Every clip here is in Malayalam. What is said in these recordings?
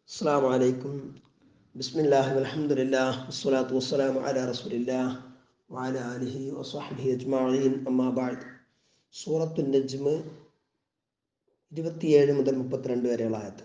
السلام عليكم بسم الله والحمد لله والصلاة والسلام على رسول الله وعلى آله وصحبه أجمعين أما بعد سورة النجم ഇരുപത്തിയേഴ് മുതൽ മുപ്പത്തിരണ്ട് വരെയുള്ള ആയത്ത്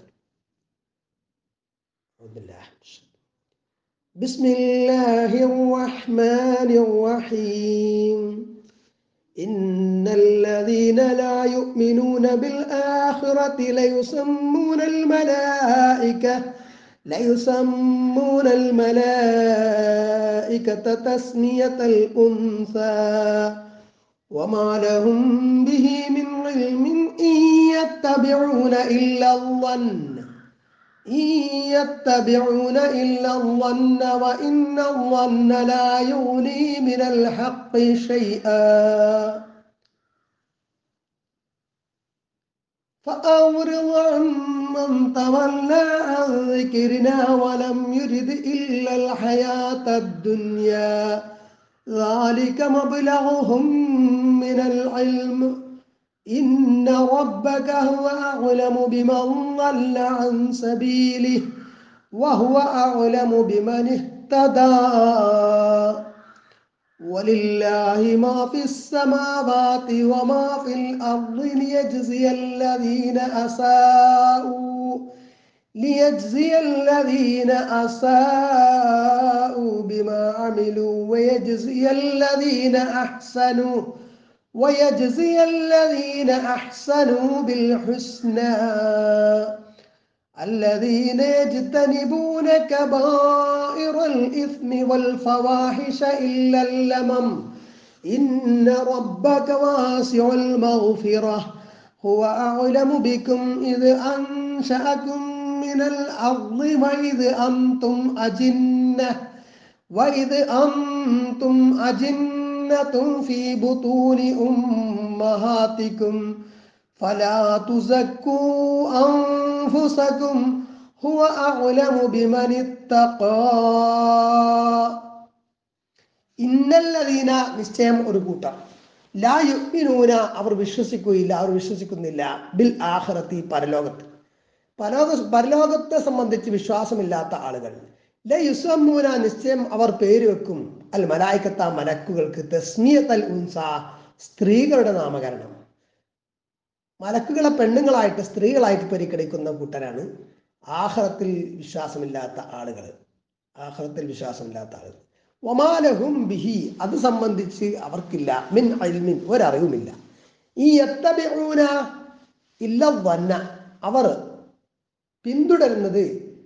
بسم الله الرحمن الرحيم إن الذين لا يؤمنون بالآخرة ليسمون الملائكة ليسمون الملائكة تسمية الأنثى وما لهم به من علم إن يتبعون إلا الظن إن يتبعون إلا الظن وإن الظن لا يغني من الحق شيئا فأورض عمن تولى عن ذكرنا ولم يرد إلا الحياة الدنيا ذلك مبلغهم من العلم إن ربك هو أعلم بمن ضل عن سبيله وهو أعلم بمن اهتدى ولله ما في السماوات وما في الأرض ليجزي الذين أساءوا ليجزي الذين أساءوا بما عملوا ويجزي الذين أحسنوا ويجزي الذين أحسنوا بالحسنى الذين يجتنبون كبائر الإثم والفواحش إلا اللمم إن ربك واسع المغفرة هو أعلم بكم إذ أنشأكم من الأرض وإذ أنتم أجنة وإذ أنتم أجنة في بطون أمهاتكم فلا تزكوا أنفسكم هو أعلم بمن اتقى ഇന്നല്ലതീന നിശ്ചയം ഒരു കൂട്ടം ലാ യുഗ്മിനൂന അവർ വിശ്വസിക്കുകയില്ല അവർ വിശ്വസിക്കുന്നില്ല ബിൽ ആഹ്റത്തി പരലോകത്ത് പരലോക പരലോകത്തെ സംബന്ധിച്ച് വിശ്വാസമില്ലാത്ത ആളുകൾ ല യുസമ്മൂന നിശ്ചയം അവർ പേര് വെക്കും അൽ മലായിക്കത്ത മലക്കുകൾക്ക് തസ്മിയത്ത് അൽ ഉൻസ സ്ത്രീകളുടെ നാമകരണം മലക്കുകളെ പെണ്ണുങ്ങളായിട്ട് സ്ത്രീകളായിട്ട് പരിഗണിക്കുന്ന കൂട്ടരാണ് ആഹ്റത്തിൽ വിശ്വാസമില്ലാത്ത ആളുകൾ ആഹ്റത്തിൽ വിശ്വാസമില്ലാത്ത ആളുകൾ ഒമാലഹും ബിഹി അത് സംബന്ധിച്ച് അവർക്കില്ല മിൻ അൽമിൻ ഒരറിവുമില്ല ഈ എത്തബിഊന ഇല്ല വന്ന അവർ പിന്തുടരുന്നത്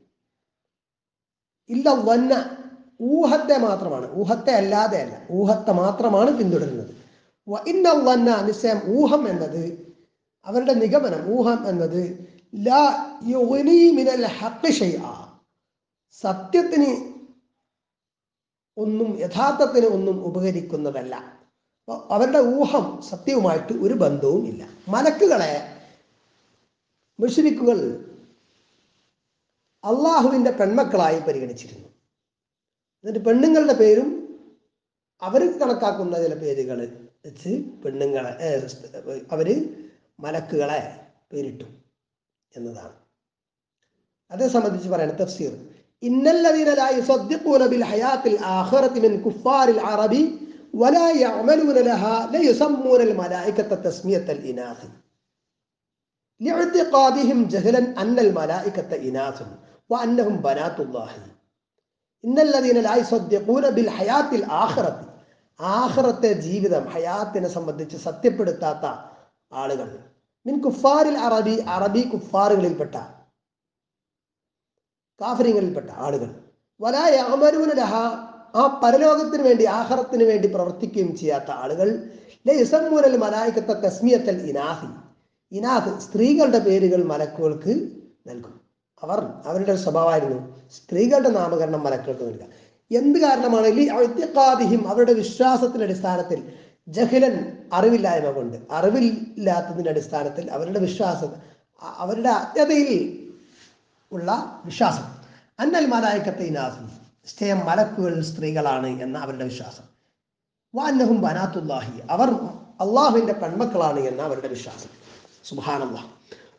ഇല്ല വന്ന ഊഹത്തെ മാത്രമാണ് ഊഹത്തെ അല്ലാതെ അല്ല ഊഹത്തെ മാത്രമാണ് പിന്തുടരുന്നത് ഇന്ന വന്ന നിശ്ചയം ഊഹം എന്നത് അവരുടെ നിഗമനം ഊഹം എന്നത് ലാ യുഗ്നി മിനൽ ഹഖ് ഷൈഅ സത്യത്തിന് ഒന്നും യഥാർത്ഥത്തിന് ഒന്നും ഉപകരിക്കുന്നതല്ല അവരുടെ ഊഹം സത്യവുമായിട്ട് ഒരു ബന്ധവും ഇല്ല മലക്കുകളെ മുഷരിക്കുകൾ അള്ളാഹുവിൻ്റെ പെൺമക്കളായി പരിഗണിച്ചിരുന്നു എന്നിട്ട് പെണ്ണുങ്ങളുടെ പേരും അവർ കണക്കാക്കുന്ന ചില പേരുകൾ വെച്ച് പെണ്ണുങ്ങളെ അവര് മലക്കുകളെ പേരിട്ടു എന്നതാണ് അതേ സംബന്ധിച്ച് പറയണ തഫ്സീർ إن الذين لا يصدقون بالحياة الآخرة من كفار العرب ولا يعملون لها ليسمون الملائكة تسمية الإناث لاعتقادهم جهلا أن الملائكة إناث وأنهم بنات الله إن الذين لا يصدقون بالحياة الآخرة ആഹ്റത്തെ ജീവിതം ഹയാത്തിനെ സംബന്ധിച്ച് സത്യപ്പെടുത്താത്ത ആളുകൾ മിൻ കുഫാരിൽ അറബി അറബി കുഫാറുകളിൽപ്പെട്ട കാഫര്യങ്ങളിൽപ്പെട്ട ആളുകൾ വലായ അമരൂന ലഹ ആ പരലോകത്തിന് വേണ്ടി ആഹാരത്തിന് വേണ്ടി പ്രവർത്തിക്കുകയും ചെയ്യാത്ത ആളുകൾ ലൈസമ്മൂനൽ മലായിക്കത്തെ തസ്മിയത്തൽ ഇനാഹി ഇനാഹ് സ്ത്രീകളുടെ പേരുകൾ മലക്കുകൾക്ക് നൽകും അവർ അവരുടെ സ്വഭാവമായിരുന്നു സ്ത്രീകളുടെ നാമകരണം മലക്കുകൾക്ക് നൽകുക എന്ത് കാരണമാണ് ലിഹിം അവരുടെ വിശ്വാസത്തിന്റെ അടിസ്ഥാനത്തിൽ ജഹിലൻ അറിവില്ലായ്മ കൊണ്ട് അറിവില്ലാത്തതിന്റെ അടിസ്ഥാനത്തിൽ അവരുടെ വിശ്വാസം അവരുടെ അജ്ഞതയിൽ ഉള്ള വിശ്വാസം അന്നൽ മലായക്കത്തെ ഇനാസും നിശ്ചയം മലക്കുകൾ സ്ത്രീകളാണ് എന്ന അവരുടെ വിശ്വാസം വാന്നഹും ബനാത്തുല്ലാഹി അവർ അള്ളാഹുവിന്റെ പെൺമക്കളാണ് എന്ന അവരുടെ വിശ്വാസം സുബാനല്ലാഹ്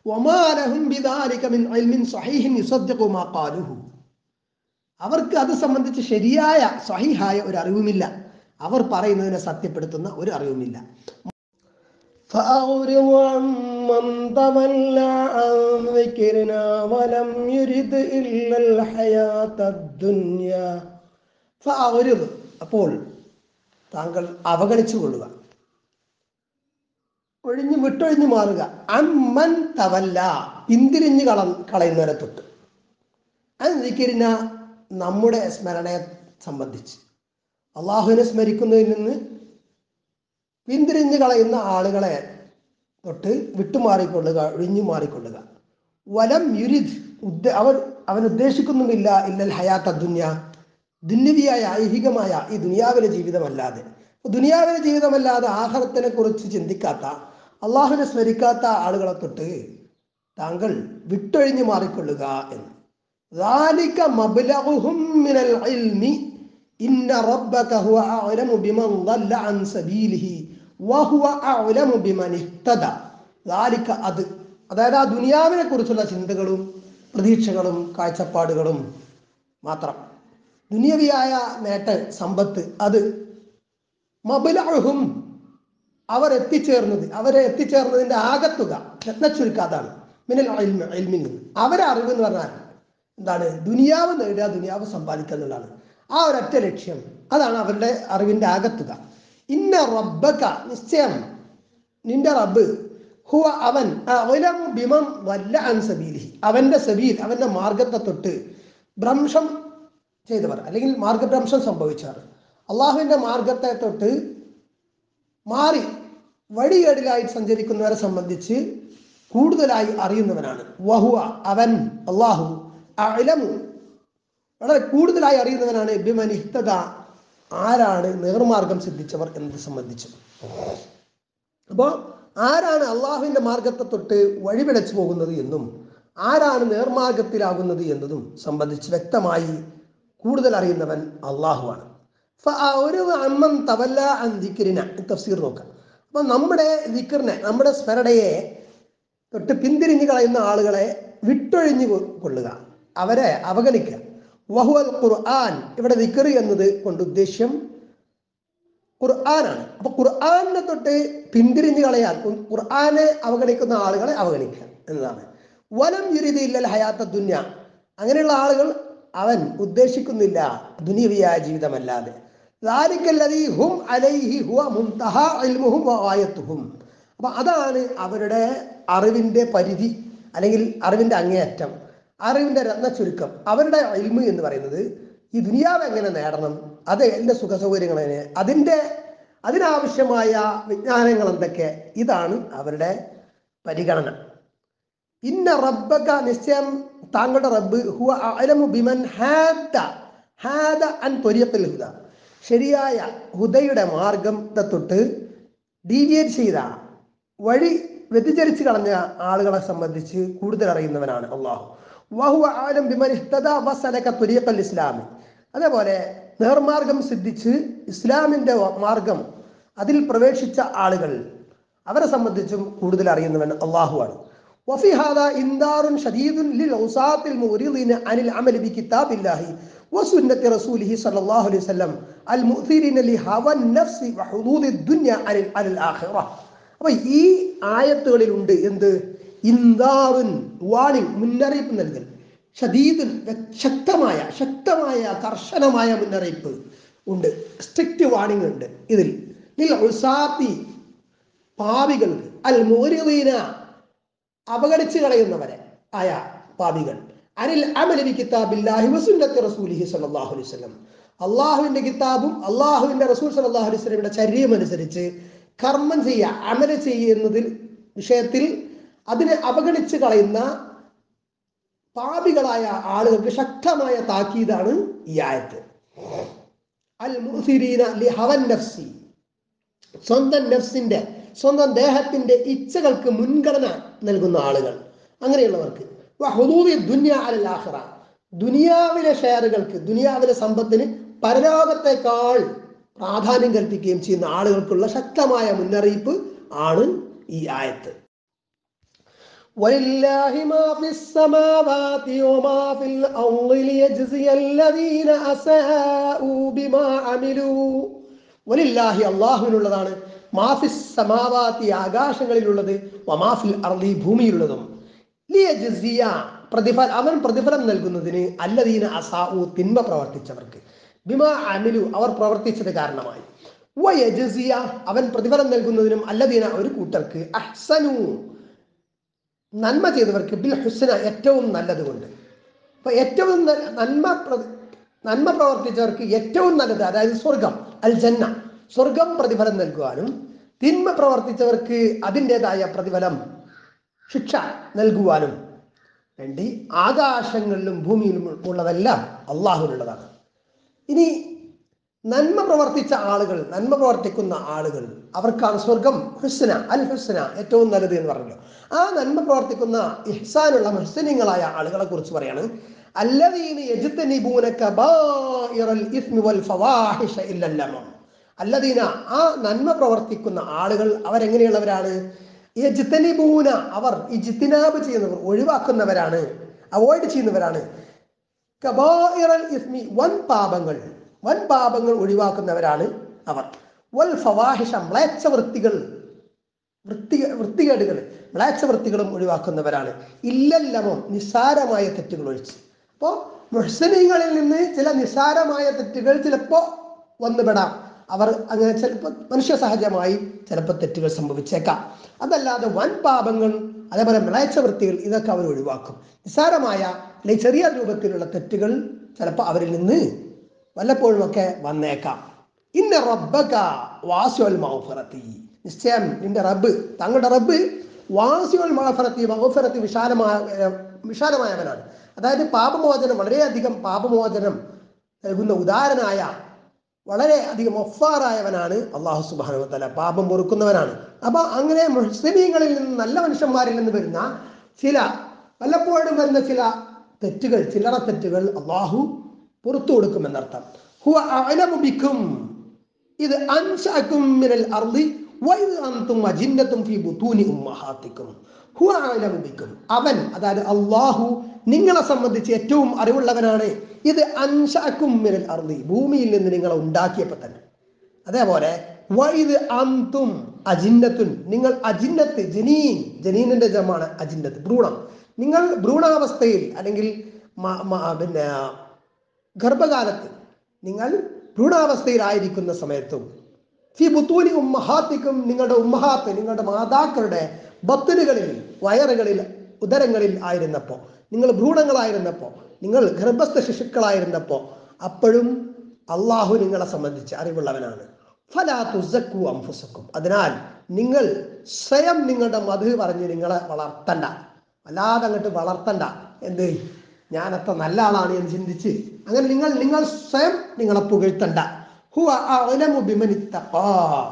وما لهم بذلك من علم صحيح يصدق ما قالوه അവർക്ക് അത് സംബന്ധിച്ച് ശരിയായ സഹിഹായ ഒരു അറിവുമില്ല അവർ പറയുന്നതിനെ സത്യപ്പെടുത്തുന്ന ഒരു അറിവുമില്ല فأعرض عمن تولى عن ذكرنا ولم يرد إلا الحياة الدنيا فأعرض അപ്പോൾ താങ്കൾ അവഗണിച്ചു കൊള്ളുക ഒഴിഞ്ഞു വിട്ടൊഴിഞ്ഞു മാറുക അമ്മൻ തവല്ല പിന്തിരിഞ്ഞു കള കളയുന്നവരെ തൊട്ട് അത് ദിക്കരിന നമ്മുടെ സ്മരണയെ സംബന്ധിച്ച് അള്ളാഹുവിനെ സ്മരിക്കുന്നതിൽ നിന്ന് പിന്തിരിഞ്ഞു കളയുന്ന ആളുകളെ തൊട്ട് വിട്ടുമാറിക്കൊള്ളുക ഒഴിഞ്ഞു മാറിക്കൊള്ളുക വലം യുരിദ് ഉദ്ദ അവർ അവൻ ഉദ്ദേശിക്കുന്നുമില്ല ഇല്ലൽ ഹയാത്ത ദുന്യ ദുന്യവിയായ ഐഹികമായ ഈ ദുനിയാവിലെ ജീവിതമല്ലാതെ ദുനിയാവിലെ ജീവിതമല്ലാതെ ആഹാരത്തിനെ കുറിച്ച് ചിന്തിക്കാത്ത അള്ളാഹുവിനെ സ്മരിക്കാത്ത ആളുകളെ തൊട്ട് താങ്കൾ വിട്ടൊഴിഞ്ഞു മാറിക്കൊള്ളുക എന്ന് ذلك مبلغهم من العلم إن ربك هو أعلم بمن ضل عن سبيله وهو أعلم بمن اهتدى ذلك അത് അതായത് ആ ദുനിയാവിനെ കുറിച്ചുള്ള ചിന്തകളും പ്രതീക്ഷകളും കാഴ്ചപ്പാടുകളും മാത്രം ദുനിയവിയായ നേട്ട സമ്പത്ത് അത് മബുലഹും അവർ എത്തിച്ചേർന്നത് അവരെ എത്തിച്ചേർന്നതിന്റെ ആകത്തുക രത്നച്ചുരുക്കാതാണ് മിനൽ അൽമ അൽമിൽ നിന്ന് അവരെ അറിവ് എന്ന് പറഞ്ഞാൽ എന്താണ് ദുനിയാവ് നേടുക ദുനിയാവ് സമ്പാദിക്കുക എന്നുള്ളതാണ് ആ ഒരൊറ്റ ലക്ഷ്യം അതാണ് അവരുടെ അറിവിന്റെ ആകത്തുക ഇന്ന റബ്ബക്ക നിശ്ചയം നിന്റെ റബ്ബ് ഹുവ അവൻ അഅലമു ബിമൻ വല്ല അൻ സബീലിഹി അവന്റെ സബീൽ അവന്റെ മാർഗത്തെ തൊട്ട് ഭ്രംശം ചെയ്തവർ അല്ലെങ്കിൽ മാർഗഭ്രംശം സംഭവിച്ചവർ അള്ളാഹുവിന്റെ മാർഗത്തെ തൊട്ട് മാറി വഴികേടിലായി സഞ്ചരിക്കുന്നവരെ സംബന്ധിച്ച് കൂടുതലായി അറിയുന്നവനാണ് വഹുവ അവൻ അള്ളാഹു അലമു വളരെ കൂടുതലായി അറിയുന്നവനാണ് ബിമനിഹ്തത ആരാണ് നേർമാർഗം സിദ്ധിച്ചവർ എന്നത് സംബന്ധിച്ച് അപ്പോൾ ആരാണ് അള്ളാഹുവിന്റെ മാർഗത്തെ തൊട്ട് വഴിപിഴച്ചു പോകുന്നത് എന്നും ആരാണ് നേർമാർഗത്തിലാകുന്നത് എന്നതും സംബന്ധിച്ച് വ്യക്തമായി കൂടുതൽ അറിയുന്നവൻ അള്ളാഹുവാണ് ഒരു അമ്മൻ തവല്ല അൻ ദിക്രിന തഫ്സീർ നോക്കാം അപ്പൊ നമ്മുടെ ദിക്കറിനെ നമ്മുടെ സ്മരണയെ തൊട്ട് പിന്തിരിഞ്ഞു കളയുന്ന ആളുകളെ വിട്ടൊഴിഞ്ഞു കൊ- കൊള്ളുക അവരെ അവഗണിക്കുക വഹുവൽ ഖുർആൻ ഇവിടെ ദിക്കറ് എന്നത് കൊണ്ട് ഉദ്ദേശ്യം ഖുർആനാണ് അപ്പൊ ഖുർആനെ തൊട്ട് പിന്തിരിഞ്ഞു കളയാൻ ഖു- ഖുർആനെ അവഗണിക്കുന്ന ആളുകളെ അവഗണിക്കുക എന്നതാണ് വലം യുരിദില്ലൽ ഹയാത്ത ദുന്യ അങ്ങനെയുള്ള ആളുകൾ അവൻ ഉദ്ദേശിക്കുന്നില്ല ദുനിയവിയായ ജീവിതമല്ലാതെ ذلك الذي هم عليه هو منتهى علمهم وآيتهم അപ്പൊ അതാണ് അവരുടെ അറിവിന്റെ പരിധി അല്ലെങ്കിൽ അറിവിന്റെ അങ്ങേയറ്റം അറിവിന്റെ രത്ന ചുരുക്കം അവരുടെ ഇൽമ് എന്ന് പറയുന്നത് ഈ ദുനിയാവ് എങ്ങനെ നേടണം അത് എൻ്റെ സുഖ സൗകര്യങ്ങൾ എങ്ങനെ അതിൻ്റെ അതിനാവശ്യമായ വിജ്ഞാനങ്ങൾ എന്തൊക്കെ ഇതാണ് അവരുടെ പരിഗണന ഇന്ന റബ്ബക നിശ്ചയം താങ്കളുടെ റബ്ബ് ഹുവ അഅലമു ബിമൻ ഹാദ ഹാദ അൻ ത്വരിയത്തിൽ ഹുദ ശരിയായ ഹുദയുടെ മാർഗത്തെ തൊട്ട് ഡീവിയേറ്റ് ചെയ്ത വഴി വ്യതിചരിച്ച് കളഞ്ഞ ആളുകളെ സംബന്ധിച്ച് കൂടുതൽ അറിയുന്നവനാണ് അള്ളാഹു വഹുവ ആലം ബിമൻ ഇഹ്തദ വസലക ത്വരിയത്തൽ ഇസ്ലാമി അതേപോലെ നേർമാർഗം സിദ്ധിച്ച് ഇസ്ലാമിന്റെ മാർഗം അതിൽ പ്രവേശിച്ച ആളുകൾ അവരെ സംബന്ധിച്ചും കൂടുതൽ അറിയുന്നവൻ അള്ളാഹുവാണ് وفي هذا إنذار شديد للعصاة المورضين عن العمل بكتاب الله وسنة رسوله صلى الله عليه وسلم المؤثرين لهوى النفس وحظوظ الدنيا عن عن الآخرة അപ്പൊ ഈ ആയത്തുകളിലുണ്ട് എന്ത് ഇന്ദാറുൻ വാണിംഗ് മുന്നറിയിപ്പ് നൽകൽ ഷദീദുൻ ശക്തമായ ശക്തമായ കർശനമായ മുന്നറിയിപ്പ് ഉണ്ട് സ്ട്രിക്റ്റ് വാണിംഗ് ഉണ്ട് ഇതിൽ നിൽ ഉസാത്തി പാപികൾക്ക് അൽ മോരിളീന അവഗണിച്ച് കളയുന്നവരെ ആയ പാപികൾ അനിൽ അമലി കിതാബില്ലാഹി വസുന്നത്തി റസൂലിഹി സല്ലല്ലാഹു അലൈഹി വസല്ലം അള്ളാഹുവിന്റെ കിതാബും അള്ളാഹുവിന്റെ റസൂൽ സല്ലല്ലാഹു അലൈഹി വസല്ലമയുടെ ചര്യം അനുസരിച്ച് കർമ്മം ചെയ്യുക അമല ചെയ്യുന്നതിൽ വിഷയത്തിൽ അതിനെ അവഗണിച്ച് കളയുന്ന പാപികളായ ആളുകൾക്ക് ശക്തമായ താക്കീതാണ് ഈ ആയത്ത് അൽ മുസിരീന ലി ഹവൻ നഫ്സി സ്വന്തം നഫ്സിന്റെ സ്വന്തം ദേഹത്തിന്റെ ഇച്ഛകൾക്ക് മുൻഗണന നൽകുന്ന ആളുകൾ അങ്ങനെയുള്ളവർക്ക് വഹുദൂദി ദുനിയ അലൽ ആഖിറ ദുനിയാവിലെ ഷെയറുകൾക്ക് ദുനിയാവിലെ സമ്പത്തിന് പരലോകത്തെക്കാൾ പ്രാധാന്യം കൽപ്പിക്കുകയും ചെയ്യുന്ന ആളുകൾക്കുള്ള ശക്തമായ മുന്നറിയിപ്പ് ആണ് ഈ ആയത്ത് ولله ما في السماوات وما في الأرض ليجزي الذين أساءوا بما عملوا വലില്ലാഹി അള്ളാഹുവിനുള്ളതാണ് മാഫിസ് സമാവാത്തി ആകാശങ്ങളിലുള്ളത് വമാഫിൽ അർലി ഭൂമിയിലുള്ളതും ലിയജസിയ പ്രതിഫല അവൻ പ്രതിഫലം നൽകുന്നതിന് അല്ലദീന അസാഉ തിന്മ പ്രവർത്തിച്ചവർക്ക് ബിമാ അമിലു അവർ പ്രവർത്തിച്ചത് കാരണമായി വയജസിയ അവൻ പ്രതിഫലം നൽകുന്നതിനും അല്ലദീന ഒരു കൂട്ടർക്ക് അഹ്സനു നന്മ ചെയ്തവർക്ക് ബിൽ ഹുസ്ന ഏറ്റവും നല്ലത് കൊണ്ട് അപ്പൊ ഏറ്റവും ന- നന്മ പ്ര- നന്മ പ്രവർത്തിച്ചവർക്ക് ഏറ്റവും നല്ലത് അതായത് സ്വർഗം അൽ ജന്ന സ്വർഗം പ്രതിഫലം നൽകുവാനും തിന്മ പ്രവർത്തിച്ചവർക്ക് അതിൻ്റെതായ പ്രതിഫലം ശിക്ഷ നൽകുവാനും വേണ്ടി ആകാശങ്ങളിലും ഭൂമിയിലും ഉള്ളതെല്ലാം അള്ളാഹുവിനുള്ളതാണ് ഇനി നന്മ പ്രവർത്തിച്ച ആളുകൾ നന്മ പ്രവർത്തിക്കുന്ന ആളുകൾ അവർക്കാണ് സ്വർഗം ഹുസ്ന അൽ ഹുസ്ന ഏറ്റവും നല്ലത് എന്ന് പറഞ്ഞു ആ നന്മ പ്രവർത്തിക്കുന്ന ഇഹ്സാനുള്ള മുഹ്സനിങ്ങളായ ആളുകളെ കുറിച്ച് പറയാണ് അല്ലദീന യജ്തനിബൂന കബായിറൽ ഇസ്മി വൽ ഫവാഹിഷ ഇല്ലൽ ലമം അല്ലദീന ആ നന്മ പ്രവർത്തിക്കുന്ന ആളുകൾ അവരെങ്ങനെയുള്ളവരാണ് യജ്തനിബൂന അവർ ഇജ്തിനാബ് ചെയ്യുന്നവർ ഒഴിവാക്കുന്നവരാണ് അവോയ്ഡ് ചെയ്യുന്നവരാണ് കബായിറൽ ഇസ്മി വൻ പാപങ്ങൾ വൻ പാപങ്ങൾ ഒഴിവാക്കുന്നവരാണ് അവർ വൽ ഫവാഹിഷ മ്ലേച്ഛ വൃത്തികൾ വൃത്തി വൃത്തികേടുകൾ മ്ലേച്ഛ വൃത്തികളും ഒഴിവാക്കുന്നവരാണ് ഇല്ലല്ലമോ നിസ്സാരമായ തെറ്റുകൾ ഒഴിച്ച് അപ്പോൾ മുഹ്സനീങ്ങളിൽ നിന്ന് ചില നിസ്സാരമായ തെറ്റുകൾ ചിലപ്പോൾ വന്നുപെടാം അവർ അങ്ങനെ ചിലപ്പോൾ മനുഷ്യ സഹജമായി ചിലപ്പോൾ തെറ്റുകൾ സംഭവിച്ചേക്കാം അതല്ലാതെ വൻ പാപങ്ങൾ അതേപോലെ മ്ലേച്ഛ വൃത്തികൾ ഇതൊക്കെ അവർ ഒഴിവാക്കും നിസ്സാരമായ അല്ലെങ്കിൽ ചെറിയ രൂപത്തിലുള്ള തെറ്റുകൾ ചിലപ്പോൾ അവരിൽ നിന്ന് വല്ലപ്പോഴുമൊക്കെ വന്നേക്കാം ഇന്ന റബ്ബക വാസ്യോൽ മൗഫറത്തി നിശ്ചയം നിന്റെ റബ്ബ് തങ്ങളുടെ റബ്ബ് വാസ്യോൽ മൗഫറത്തി മൗഫറത്തി വിശാലമായ ഏർ വിശാലമായവനാണ് അതായത് പാപമോചനം വളരെയധികം പാപമോചനം നൽകുന്ന ഉദാരനായ വളരെ അധികം ഒഫാറായവനാണ് അള്ളാഹു സുബാനു തല പാപം പൊറുക്കുന്നവനാണ് അപ്പൊ അങ്ങനെ മുസ്ലിമീങ്ങളിൽ നിന്ന് നല്ല മനുഷ്യന്മാരിൽ നിന്ന് വരുന്ന ചില വല്ലപ്പോഴും വരുന്ന ചില തെറ്റുകൾ ചില്ലറ തെറ്റുകൾ അള്ളാഹു പുറത്തു കൊടുക്കുമെന്നർത്ഥം ഹുവ അഅലമു ബിക്കും ഇത് അൻശഅക്കും മിനൽ അർളി വഇദ് അൻതും അജിന്നത്തും ഫീ ബുതൂനി ഉമ്മഹാത്തിക്കും ഹുവ അഅലമു ബിക്കും അവൻ അതായത് അല്ലാഹു നിങ്ങളെ സംബന്ധിച്ച് ഏറ്റവും അറിവുള്ളവനാണ് ഇത് അൻശഅക്കും മിനൽ അർളി ഭൂമിയിൽ നിന്ന് നിങ്ങളെ ഉണ്ടാക്കിയപ്പോൾ തന്നെ അതേപോലെ വൈദ് അന്തും അജിന്നത്തുൻ നിങ്ങൾ അജിന്നത്ത് ജനീൻ ജനീനിന്റെ ജമാണ് അജിന്നത്ത് ഭ്രൂണം നിങ്ങൾ ഭ്രൂണാവസ്ഥയിൽ അല്ലെങ്കിൽ മ- മ- പിന്നെ ഗർഭകാലത്ത് നിങ്ങൾ ഭ്രൂണാവസ്ഥയിലായിരിക്കുന്ന സമയത്തും ഫി ബുത്തൂനി ഉമ്മഹാത്തിക്കും നിങ്ങളുടെ ഉമ്മഹാത്ത് നിങ്ങളുടെ മാതാക്കളുടെ ബത്തുനുകളിൽ വയറുകളിൽ ഉദരങ്ങളിൽ ആയിരുന്നപ്പോൾ നിങ്ങൾ ഭ്രൂണങ്ങളായിരുന്നപ്പോൾ നിങ്ങൾ ഗർഭസ്ഥ ശിശുക്കളായിരുന്നപ്പോൾ അപ്പോഴും അള്ളാഹു നിങ്ങളെ സംബന്ധിച്ച് അറിവുള്ളവനാണ് ഫലാ തുസക്കു അംഫുസക്കും അതിനാൽ നിങ്ങൾ സ്വയം നിങ്ങളുടെ മധു പറഞ്ഞ് നിങ്ങളെ വളർത്തണ്ട വല്ലാതെ അങ്ങോട്ട് വളർത്തണ്ട എന്ത് ഞാനത്ര നല്ല ആളാണ് എന്ന് ചിന്തിച്ച് അങ്ങനെ നിങ്ങൾ നിങ്ങൾ സ്വയം നിങ്ങളെ പുകഴ്ത്തണ്ട ഹുവ അഅലമു ബിമനി തഖാ.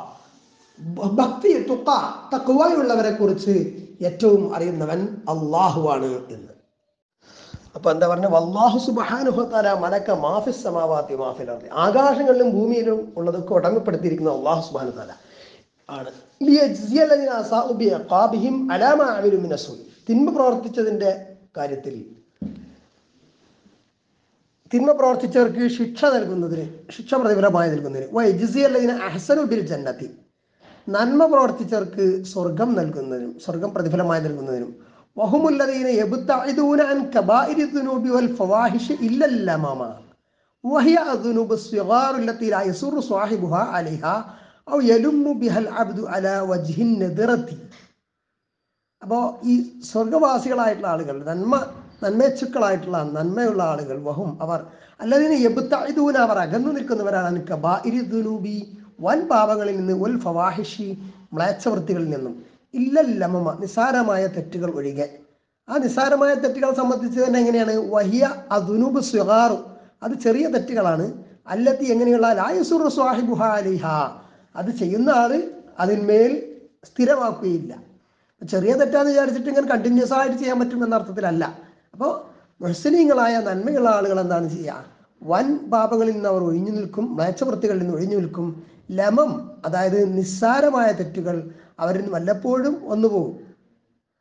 ഭ- ഭക്തി തുക്ക തക്കുവയുള്ളവരെ കുറിച്ച് ഏറ്റവും അറിയുന്നവൻ അള്ളാഹുവാണ് എന്ന് അപ്പൊ എന്താ പറഞ്ഞ വല്ലാഹു സുബാനുഹത്താല മലക്ക മാഫിസ് സമാവാത്തി മാഫിൽ അർദി ആകാശങ്ങളിലും ഭൂമിയിലും ഉള്ളതൊക്കെ ഒടങ്ങപ്പെടുത്തിയിരിക്കുന്ന അള്ളാഹു സുബാനു താല ആണ് ലിയജ്സിയ അല്ലദീന അസാഉ ബിഅഖാബിഹിം അലാ മാ അമിലു മിന സൂഇ. തിന്മ പ്രവർത്തിച്ചതിന്റെ കാര്യത്തിൽ തിന്മ പ്രവർത്തിച്ചവർക്ക് ശിക്ഷ നൽകുന്നതിന് ശിക്ഷ പ്രതിഫലമായി നൽകുന്നതിന് വൈജിസി അല്ലതിന് അഹസനു ബിൽ ജന്നത്തി നന്മ പ്രവർത്തിച്ചവർക്ക് സ്വർഗം നൽകുന്നതിനും സ്വർഗം പ്രതിഫലമായി നൽകുന്നതിനും വഹുമുല്ലദീന യബ്തഇദൂന അൻ കബായിരി ദുനൂബി വൽ ഫവാഹിഷ് ഇല്ല ലമമ وهي الذنوب الصغار التي لا يسر صاحبها عليها أو يلم بها العبد على وجه النذرة അപ്പോൾ ഈ സ്വർഗവാസികളായിട്ടുള്ള ആളുകൾ നന്മ നന്മേച്ഛുക്കളായിട്ടുള്ള നന്മയുള്ള ആളുകൾ വഹും അവർ അല്ലതിന് എബുത്തൂന അവർ അകന്നു നിൽക്കുന്നവരാണ് കബാഇരി ദുനൂബി വൻ പാപങ്ങളിൽ നിന്ന് ഉൽ ഫവാഹിഷി മ്ലേച്ഛവൃത്തികളിൽ നിന്നും ഇല്ലല്ലമ നിസാരമായ തെറ്റുകൾ ഒഴികെ ആ നിസാരമായ തെറ്റുകളെ സംബന്ധിച്ച് തന്നെ എങ്ങനെയാണ് വഹിയ അദുനൂബ് സുഹാറു അത് ചെറിയ തെറ്റുകളാണ് അല്ലത്തി എങ്ങനെയുള്ള ലായസുർ സ്വാഹിബുഹ അലിഹ അത് ചെയ്യുന്ന ആള് അതിന്മേൽ സ്ഥിരമാക്കുകയില്ല ചെറിയ തെറ്റാന്ന് വിചാരിച്ചിട്ട് ഇങ്ങനെ കണ്ടിന്യൂസ് ആയിട്ട് ചെയ്യാൻ പറ്റും എന്ന അർത്ഥത്തിലല്ല അപ്പോൾ മുഹസിനീങ്ങളായ നന്മയുള്ള ആളുകൾ എന്താണ് ചെയ്യുക വൻ പാപങ്ങളിൽ നിന്ന് അവർ ഒഴിഞ്ഞു നിൽക്കും മ്ലേച്ഛവൃത്തികളിൽ നിന്ന് ഒഴിഞ്ഞു നിൽക്കും ലമം അതായത് നിസ്സാരമായ തെറ്റുകൾ അവരിൽ നിന്ന് വല്ലപ്പോഴും വന്നു പോകും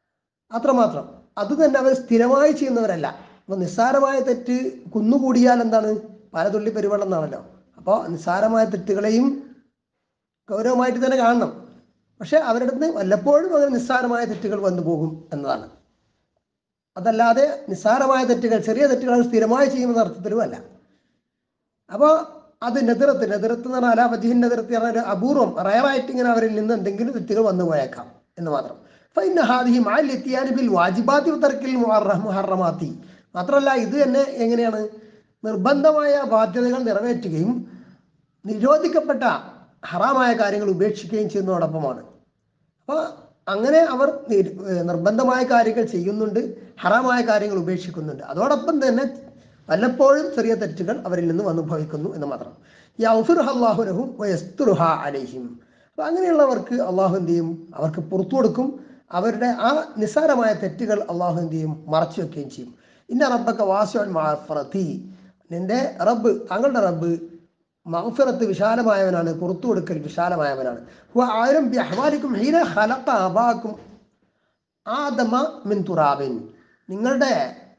അത്രമാത്രം അത് തന്നെ അവർ സ്ഥിരമായി ചെയ്യുന്നവരല്ല അപ്പൊ നിസ്സാരമായ തെറ്റ് കുന്നുകൂടിയാൽ എന്താണ് പലതുള്ളി പെരുവെള്ളം എന്നാണല്ലോ അപ്പോൾ നിസ്സാരമായ തെറ്റുകളെയും ഗൗരവമായിട്ട് തന്നെ കാണണം പക്ഷെ അവരുടെ അടുത്ത് വല്ലപ്പോഴും അങ്ങനെ നിസ്സാരമായ തെറ്റുകൾ വന്നു പോകും എന്നതാണ് അതല്ലാതെ നിസ്സാരമായ തെറ്റുകൾ ചെറിയ തെറ്റുകൾ അത് സ്ഥിരമായി ചെയ്യുന്ന അർത്ഥത്തിലും അല്ല അപ്പോൾ അത് നെതിറത്ത് നെതിറത്ത് എന്ന് പറഞ്ഞാൽ അലാബജിഹിൻ നെതിറത്ത് പറഞ്ഞാൽ ഒരു അപൂർവം റയറായിട്ട് ഇങ്ങനെ അവരിൽ നിന്ന് എന്തെങ്കിലും തെറ്റുകൾ വന്നു പോയേക്കാം എന്ന് മാത്രം ഫൈന ഹാദിഹി മാൽ എത്തിയാൻ ബിൽ വാജിബാത്തി തർക്കിൽ മുഹറമാത്തി മാത്രമല്ല ഇത് തന്നെ എങ്ങനെയാണ് നിർബന്ധമായ ബാധ്യതകൾ നിറവേറ്റുകയും നിരോധിക്കപ്പെട്ട ഹറാമായ കാര്യങ്ങൾ ഉപേക്ഷിക്കുകയും ചെയ്യുന്നതോടൊപ്പമാണ് അപ്പോൾ അങ്ങനെ അവർ നിർ- ഏർ നിർബന്ധമായ കാര്യങ്ങൾ ചെയ്യുന്നുണ്ട് ഹറാമായ കാര്യങ്ങൾ ഉപേക്ഷിക്കുന്നുണ്ട് അതോടൊപ്പം തന്നെ വല്ലപ്പോഴും ചെറിയ തെറ്റുകൾ അവരിൽ നിന്ന് വന്നു ഭവിക്കുന്നു എന്ന് മാത്രം യൗഫിർഹല്ലാഹുലഹും വയസ്തുറുഹ അലൈഹിം അപ്പം അങ്ങനെയുള്ളവർക്ക് അള്ളാഹു എന്ത് ചെയ്യും അവർക്ക് പുറത്തു കൊടുക്കും അവരുടെ ആ നിസ്സാരമായ തെറ്റുകൾ അള്ളാഹു എന്ത് ചെയ്യും മറച്ചു വെക്കുകയും ചെയ്യും ഇന്ന റബ്ബക്ക വാസുവൻ മാഫറത്തി നിന്റെ റബ്ബ് താങ്കളുടെ റബ്ബ് മഗ്ഫിറത്ത് വിശാലമായവനാണ് പുറത്തു കൊടുക്കൽ വിശാലമായവനാണ് ഹുവ ആയിരം ബിഅഹ്വാലിക്കും ഹീന ഖലഖ അബാക്കും ആദമ മിൻ തുറാബിൻ നിങ്ങളുടെ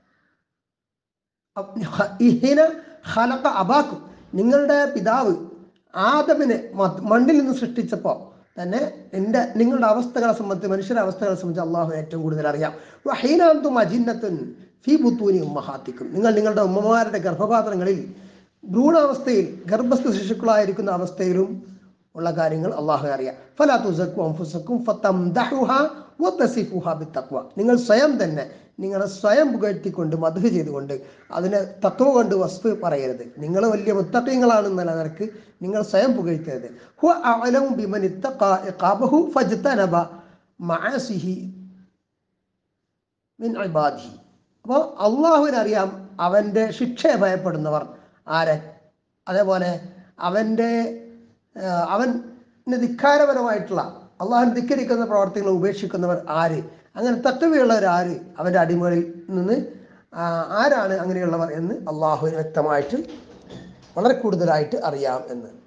അബ്- ഈ ഹീന ഖലഖ അബാക്കും നിങ്ങളുടെ പിതാവ് ആദമിനെ മ- മണ്ണിൽ നിന്ന് സൃഷ്ടിച്ചപ്പോൾ തന്നെ എൻ്റെ നിങ്ങളുടെ അവസ്ഥകളെ സംബന്ധിച്ച് മനുഷ്യരുടെ അവസ്ഥകളെ സംബന്ധിച്ച് അള്ളാഹു ഏറ്റവും കൂടുതൽ അറിയാം വഹീനാന്തും അജിന്നത്തുൻ ഫി ബുത്തൂനി ഉമ്മഹാത്തിക്കും നിങ്ങൾ നിങ്ങളുടെ ഉമ്മമാരുടെ ഗർഭപാത്രങ്ങളിൽ ഭ്രൂണാവസ്ഥയിൽ ഗർഭസ്ഥ ശിശുക്കളായിരിക്കുന്ന അവസ്ഥയിലും ഉള്ള കാര്യങ്ങൾ അള്ളാഹു അറിയാം ഫലാ തുസക്കു അംഫുസക്കും ഫതംദഹുഹ വതസിഫുഹ ബിത്തഖ്വ നിങ്ങൾ സ്വയം തന്നെ നിങ്ങളെ സ്വയം പുകഴ്ത്തിക്കൊണ്ട് മധു ചെയ്തുകൊണ്ട് അതിനെ തത്വ കൊണ്ട് വസ്തു പറയരുത് നിങ്ങൾ വലിയ മുത്തക്കങ്ങളാണെന്നുള്ള നിലക്ക് നിങ്ങൾ സ്വയം പുകഴ്ത്തരുത് ഹു അഅലമു ബിമൻ ഇത്തഖാ ഇഖാബഹു ഫജ്തനബ മഅസിഹി മിൻ ഇബാദിഹി അപ്പോൾ അള്ളാഹുവിനറിയാം അവൻ്റെ ശിക്ഷയെ ഭയപ്പെടുന്നവർ ആരെ അതേപോലെ അവൻ്റെ ആഹ് അവന് ധിക്കാരപരമായിട്ടുള്ള അള്ളാഹുവിനെ ധിക്കരിക്കുന്ന പ്രവർത്തികൾ ഉപേക്ഷിക്കുന്നവർ ആര് അങ്ങനെ തക്കവയുള്ളവർ ആര് അവൻ്റെ അടിമകളിൽ നിന്ന് ആ- ആരാണ് അങ്ങനെയുള്ളവർ എന്ന് അള്ളാഹുവിന് വ്യക്തമായിട്ട് വളരെ കൂടുതലായിട്ട് അറിയാം എന്ന്